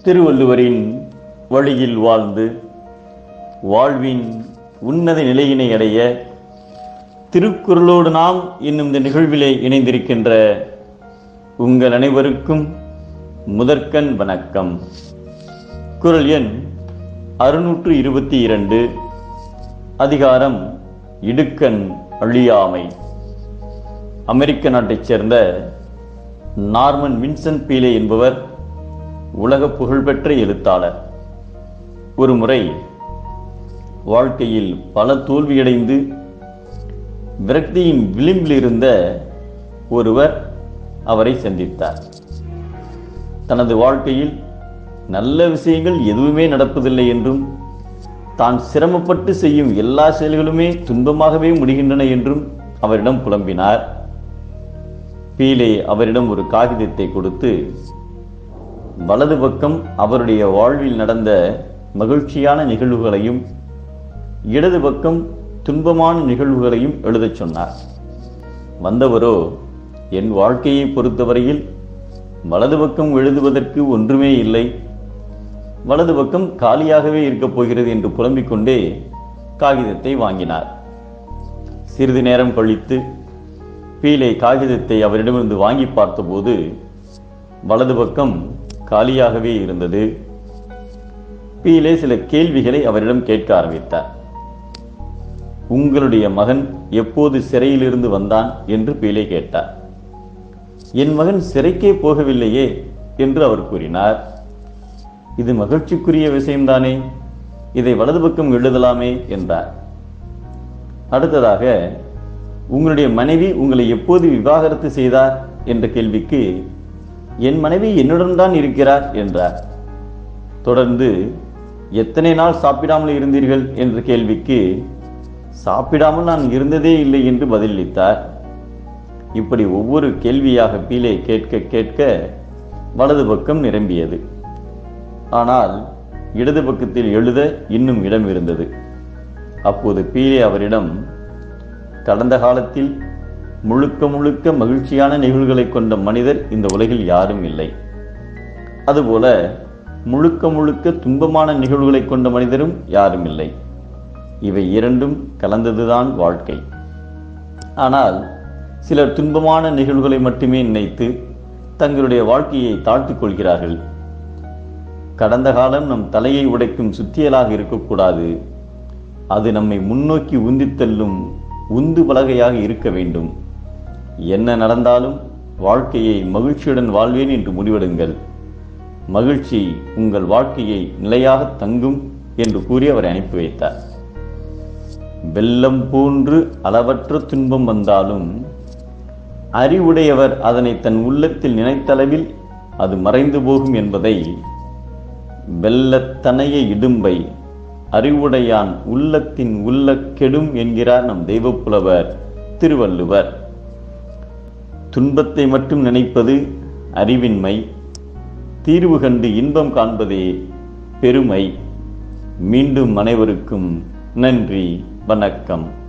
திருவள்ளுவரின் வழியில் வாழ்ந்து வாழ்வின் உன்னத நிலையினை அடைய திருக்குறளோடு நாம் இன்னும் இந்த நிகழ்விலே இணைந்திருக்கின்ற உங்கள் அனைவருக்கும் முதற்கண் வணக்கம் குரல் எண் அறுநூற்று இருபத்தி இரண்டு அதிகாரம் இடுக்கண் அழியாமை அமெரிக்க நாட்டைச் சேர்ந்த நார்மன் வின்சென்ட் பீலே என்பவர் உலக புகழ்பெற்ற எழுத்தாளர் ஒரு முறை வாழ்க்கையில் பல தோல்வியடைந்து விரக்தியின் விளிம்பில் இருந்த ஒருவர் அவரை சந்தித்தார் தனது வாழ்க்கையில் நல்ல விஷயங்கள் எதுவுமே நடப்பதில்லை என்றும் தான் சிரமப்பட்டு செய்யும் எல்லா செயல்களுமே துன்பமாகவே முடிகின்றன என்றும் அவரிடம் புலம்பினார் பீலே அவரிடம் ஒரு காகிதத்தை கொடுத்து வலது பக்கம் அவருடைய வாழ்வில் நடந்த மகிழ்ச்சியான நிகழ்வுகளையும் இடது பக்கம் துன்பமான நிகழ்வுகளையும் எழுதச் சொன்னார் வந்தவரோ என் வாழ்க்கையை பொறுத்தவரையில் வலது பக்கம் எழுதுவதற்கு ஒன்றுமே இல்லை வலது பக்கம் காலியாகவே இருக்கப் போகிறது என்று புலம்பிக் கொண்டே காகிதத்தை வாங்கினார் சிறிது நேரம் கழித்து பீலே காகிதத்தை அவரிடமிருந்து வாங்கி பார்த்தபோது வலது பக்கம் காலியாகவே இருந்தது பீலே சில கேள்விகளை அவரிடம் கேட்க ஆரம்பித்தார் உங்களுடைய மகன் எப்போது சிறையிலிருந்து வந்தான் என்று பீலே கேட்டார் என் மகன் சிறைக்கே போகவில்லையே என்று அவர் கூறினார் இது மகிழ்ச்சிக்குரிய விஷயம்தானே இதை வலது பக்கம் எழுதலாமே என்றார் அடுத்ததாக உங்களுடைய மனைவி உங்களை எப்போது விவாகரத்து செய்தார் என்ற கேள்விக்கு என் மனைவி என்னுடன் தான் இருக்கிறார் என்றார் தொடர்ந்து எத்தனை நாள் சாப்பிடாமல் இருந்தீர்கள் என்ற கேள்விக்கு சாப்பிடாமல் நான் இருந்ததே இல்லை என்று பதிலளித்தார் இப்படி ஒவ்வொரு கேள்வியாக பீலே கேட்க கேட்க வலது பக்கம் நிரம்பியது ஆனால் இடது பக்கத்தில் எழுத இன்னும் இடம் இருந்தது அப்போது பீலே அவரிடம் கடந்த காலத்தில் முழுக்க முழுக்க மகிழ்ச்சியான நிகழ்வுகளை கொண்ட மனிதர் இந்த உலகில் யாரும் இல்லை அதுபோல முழுக்க முழுக்க துன்பமான நிகழ்வுகளை கொண்ட மனிதரும் யாரும் இல்லை இவை இரண்டும் கலந்ததுதான் வாழ்க்கை ஆனால் சிலர் துன்பமான நிகழ்வுகளை மட்டுமே நினைத்து தங்களுடைய வாழ்க்கையை தாழ்த்திக் கொள்கிறார்கள் கடந்த காலம் நம் தலையை உடைக்கும் சுத்தியலாக இருக்கக்கூடாது அது நம்மை முன்னோக்கி உந்தித் தள்ளும் உந்து பலகையாக இருக்க வேண்டும் என்ன நடந்தாலும் வாழ்க்கையை மகிழ்ச்சியுடன் வாழ்வேன் என்று முடிவெடுங்கள் மகிழ்ச்சி உங்கள் வாழ்க்கையை நிலையாக தங்கும் என்று கூறி அவரை அனுப்பி வைத்தார் வெள்ளம் போன்று அளவற்ற துன்பம் வந்தாலும் அறிவுடையவர் அதனை தன் உள்ளத்தில் நினைத்தளவில் அது மறைந்து போகும் என்பதை வெள்ளத்தனைய இடும்பை அறிவுடையான் உள்ளத்தின் உள்ள கெடும் என்கிறார் நம் தெய்வப்புலவர் திருவள்ளுவர் துன்பத்தை மட்டும் நினைப்பது அறிவின்மை தீர்வு கண்டு இன்பம் காண்பதே பெருமை மீண்டும் அனைவருக்கும் நன்றி வணக்கம்